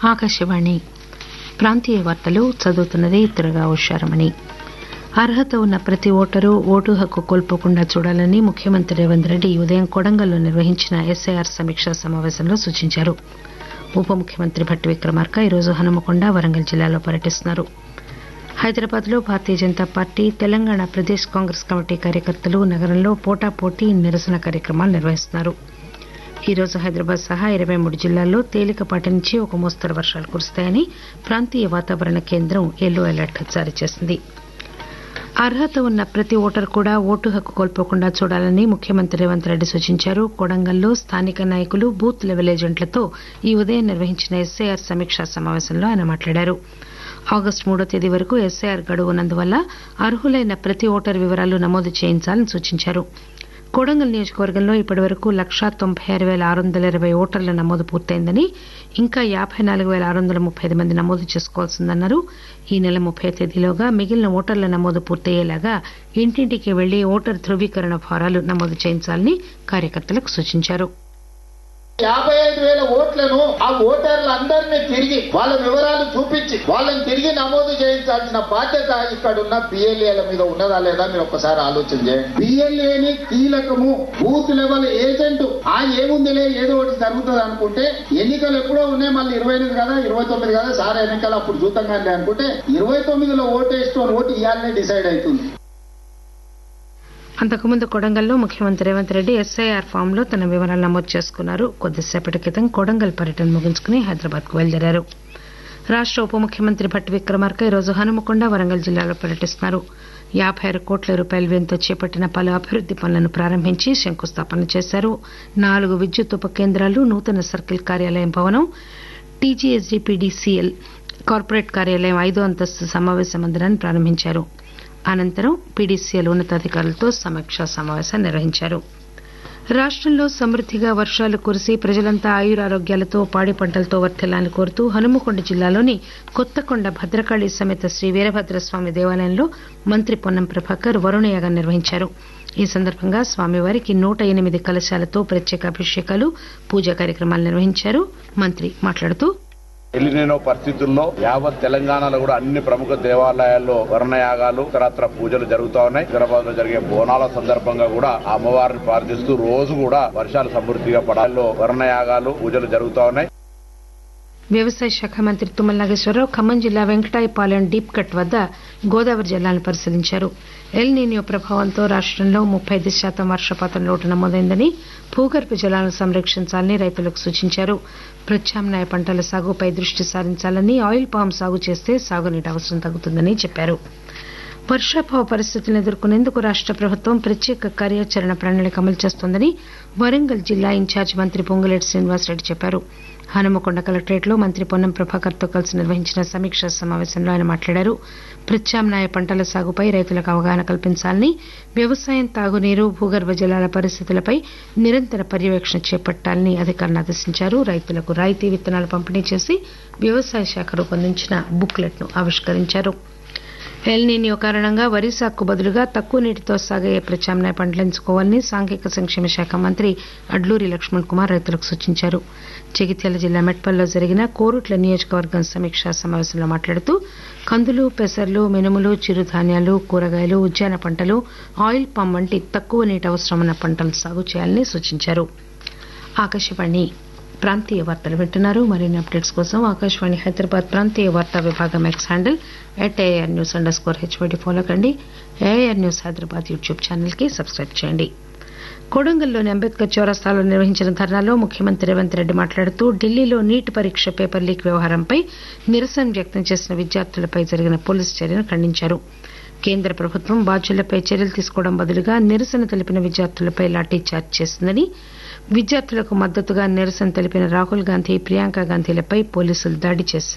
ఆకాశవాణి ప్రాంతీయ వార్తలు చదువుతున్నది దుర్గా ఉషారమణి అర్హత ఉన్న ప్రతి ఓటరు ఓటు హక్కు కోల్పోకుండా చూడాలని ముఖ్యమంత్రి రేవంత్ రెడ్డి ఈ ఉదయం కొడంగల్లో నిర్వహించిన ఎస్ఐఆర్ సమీక్షా సమావేశంలో సూచించారు ఉప ముఖ్యమంత్రి భట్టి విక్రమార్క ఈరోజు హనుమకొండ వరంగల్ జిల్లాల్లో పర్యటిస్తున్నారు హైదరాబాద్ లో భారతీయ జనతా పార్టీ తెలంగాణ ప్రదేశ్ కాంగ్రెస్ కమిటీ కార్యకర్తలు నగరంలో పోటాపోటీ నిరసన కార్యక్రమాలు నిర్వహిస్తున్నారు ఈరోజు హైదరాబాద్ సహా ఇరవై మూడు జిల్లాల్లో తేలికపాటి నుంచి ఒక మోస్తరు వర్షాలు కురుస్తాయని ప్రాంతీయ వాతావరణ కేంద్రం ఎల్లో అలర్ట్ జారీ చేసింది అర్హత ఉన్న ప్రతి ఓటరు కూడా ఓటు హక్కు కోల్పోకుండా చూడాలని ముఖ్యమంత్రి రేవంత్ రెడ్డి సూచించారు కొడంగల్లో స్థానిక నాయకులు బూత్ లెవెల్ ఏజెంట్లతో ఈ ఉదయం నిర్వహించిన ఎస్ఐఆర్ సమీక్షా సమావేశంలో ఆయన మాట్లాడారు ఆగస్టు మూడో తేదీ వరకు ఎస్ఐఆర్ గడువు ఉన్నందువల్ల అర్హులైన ప్రతి ఓటరు వివరాలు నమోదు చేయించాలని సూచించారు కొడంగల్ నియోజకవర్గంలో ఇప్పటివరకు లక్షా తొంభై ఆరు పేల ఆరు వందల ఇరవై ఓటర్ల నమోదు పూర్తయిందని ఇంకా యాబై నాలుగు పేల ఆరు వందల ముప్పై ఐదు మంది నమోదు చేసుకోవాల్సిందన్నారు ఈ నెల ముప్పై తేదీలోగా మిగిలిన ఓటర్ల నమోదు పూర్తయ్యేలాగా ఇంటింటికి వెళ్లి ఓటరు ధృవీకరణ ఫారాలు నమోదు చేయించాలని కార్యకర్తలకు సూచించారు యాభై ఐదు వేల ఓట్లను ఆ ఓటర్లందరినీ తిరిగి వాళ్ళ వివరాలు చూపించి వాళ్ళని తిరిగి నమోదు చేయించాల్సిన బాధ్యత ఇక్కడ ఉన్న పిఎల్ఏల మీద ఉన్నదా లేదా మీరు ఒక్కసారి ఆలోచన చేయండి పిఎల్ఏని కీలకము బూత్ లెవెల్ ఏజెంట్ ఆ ఏముందిలే ఏదో ఒకటి జరుగుతుంది అనుకుంటే ఎన్నికలు ఎప్పుడో ఉన్నాయి మళ్ళీ ఇరవై ఎనిమిది కదా ఇరవై తొమ్మిది కదా సార్ ఎన్నికలు అప్పుడు చూద్దాం కానీ అనుకుంటే ఇరవై తొమ్మిదిలో ఓటు వేసుకొని ఓటు ఇవ్వాలనే డిసైడ్ అవుతుంది అంతకుముందు కొడంగల్లో ముఖ్యమంత్రి రేవంత్ రెడ్డి ఎస్ఐఆర్ ఫామ్ లో తన వివరాలు నమోదు చేసుకున్నారు కొద్దిసేపటి క్రితం కొడంగల్ పర్యటన ముగించుకుని హైదరాబాద్ కు బయలుదేరారు రాష్ట ఉప ముఖ్యమంత్రి భట్టి విక్రమార్క ఈరోజు హనుమకొండ వరంగల్ జిల్లాలో పర్యటిస్తున్నారు యాబై ఆరు కోట్ల రూపాయల వ్యయంతో చేపట్టిన పలు అభివృద్ది పనులను ప్రారంభించి శంకుస్థాపన చేశారు నాలుగు విద్యుత్ ఉప కేంద్రాలు నూతన సర్కిల్ కార్యాలయం భవనం టీజీఎస్డీపీడీసీఎల్ కార్పొరేట్ కార్యాలయం ఐదో అంతస్తు సమావేశ మందిరాన్ని ప్రారంభించారు అనంతరం పీడీసీఎల్ ఉన్నతాధికారులతో సమీక్షా సమావేశం నిర్వహించారు రాష్టంలో సమృద్దిగా వర్షాలు కురిసి ప్రజలంతా ఆయురారోగ్యాలతో పాడి పంటలతో వర్ధిల్లాలని కోరుతూ హనుమకొండ జిల్లాలోని కొత్తకొండ భద్రకాళి సమేత శ్రీ వీరభద్రస్వామి దేవాలయంలో మంత్రి పొన్నం ప్రభాకర్ వరుణయాగం నిర్వహించారు ఈ సందర్భంగా స్వామివారికి నూట ఎనిమిది కలశాలతో ప్రత్యేక అభిషేకాలు పూజా కార్యక్రమాలు నిర్వహించారు మంత్రి మాట్లాడుతూ ఎలినో పరిస్థితుల్లో యావత్ తెలంగాణలో కూడా అన్ని ప్రముఖ దేవాలయాల్లో వర్ణయాగాలు ఇతరత్ర పూజలు జరుగుతా ఉన్నాయి హైదరాబాద్ లో జరిగే బోనాల సందర్భంగా కూడా ఆ అమ్మవారిని ప్రార్థిస్తూ రోజు కూడా వర్షాలు సమృద్ధిగా పడాల్లో వర్ణయాగాలు పూజలు జరుగుతా ఉన్నాయి వ్యవసాయ శాఖ మంత్రి తుమ్మల నాగేశ్వరరావు ఖమ్మం జిల్లా వెంకటాయపాలెం డీప్ కట్ వద్ద గోదావరి జలాలను పరిశీలించారు ఎల్ నీనియో ప్రభావంతో రాష్టంలో ముప్పై ఐదు శాతం వర్షపాతం లోటు నమోదైందని భూగర్భ జలాలను సంరక్షించాలని రైతులకు సూచించారు ప్రత్యామ్నాయ పంటల సాగుపై దృష్టి సారించాలని ఆయిల్ పామ్ సాగు చేస్తే సాగునీటి అవసరం తగ్గుతుందని చెప్పారు వర్షాభావ పరిస్థితులను ఎదుర్కొనేందుకు రాష్ట ప్రభుత్వం ప్రత్యేక కార్యాచరణ ప్రణాళిక అమలు చేస్తోందని వరంగల్ జిల్లా ఇన్ఛార్జ్ మంత్రి పొంగులేటి శ్రీనివాసరెడ్డి చెప్పారు హనుమకొండ కలెక్టరేట్లో మంత్రి పొన్నం ప్రభాకర్ తో కలిసి నిర్వహించిన సమీక్షా సమావేశంలో ఆయన మాట్లాడారు ప్రత్యామ్నాయ పంటల సాగుపై రైతులకు అవగాహన కల్పించాలని వ్యవసాయం తాగునీరు భూగర్భ జలాల పరిస్థితులపై నిరంతర పర్యవేక్షణ చేపట్టాలని అధికారులను ఆదేశించారు రైతులకు రాయితీ విత్తనాలు పంపిణీ చేసి వ్యవసాయ శాఖ రూపొందించిన బుక్లెట్ ను ఆవిష్కరించారు ఎల్నీనియో కారణంగా వరి సాగుకు బదులుగా తక్కువ నీటితో సాగే ప్రత్యామ్నాయ పంటలు ఎంచుకోవాలని సాంఘిక సంక్షేమ శాఖ మంత్రి అడ్లూరి లక్ష్మణ్ కుమార్ రైతులకు సూచించారు జగిత్యాల జిల్లా మెట్పల్లో జరిగిన కోరుట్ల నియోజకవర్గం సమీక్షా సమావేశంలో మాట్లాడుతూ కందులు పెసర్లు మినుములు చిరుధాన్యాలు కూరగాయలు ఉద్యాన పంటలు ఆయిల్ పామ్ వంటి తక్కువ నీటి అవసరం ఉన్న పంటలు సాగు చేయాలని సూచించారు ఆకాశవాణి ప్రాంతీయ వార్తలు వింటున్నారు మరిన్ని అప్డేట్స్ కోసం ఆకాశవాణి హైదరాబాద్ ప్రాంతీయ వార్తా విభాగం X handle at AR news underscore HYD follow కండి AR news Hyderabad YouTube channel కి సబ్స్క్రైబ్ చేయండి కొడంగల్లోని అంబేద్కర్ చౌరస్తాలో నిర్వహించిన ధర్నాలో ముఖ్యమంత్రి రేవంత్ రెడ్డి మాట్లాడుతూ ఢిల్లీలో నీట్ పరీక్ష పేపర్ లీక్ వ్యవహారంపై నిరసన వ్యక్తం చేసిన విద్యార్థులపై జరిగిన పోలీసు చర్యను ఖండించారు కేంద్ర ప్రభుత్వం బాధ్యులపై చర్యలు తీసుకోవడం బదులుగా నిరసన తెలిపిన విద్యార్థులపై లాఠీ చార్జ్ చేసిందని విద్యార్థులకు మద్దతుగా నిరసన తెలిపిన రాహుల్ గాంధీ ప్రియాంక గాంధీలపై పోలీసులు దాడి చేశారు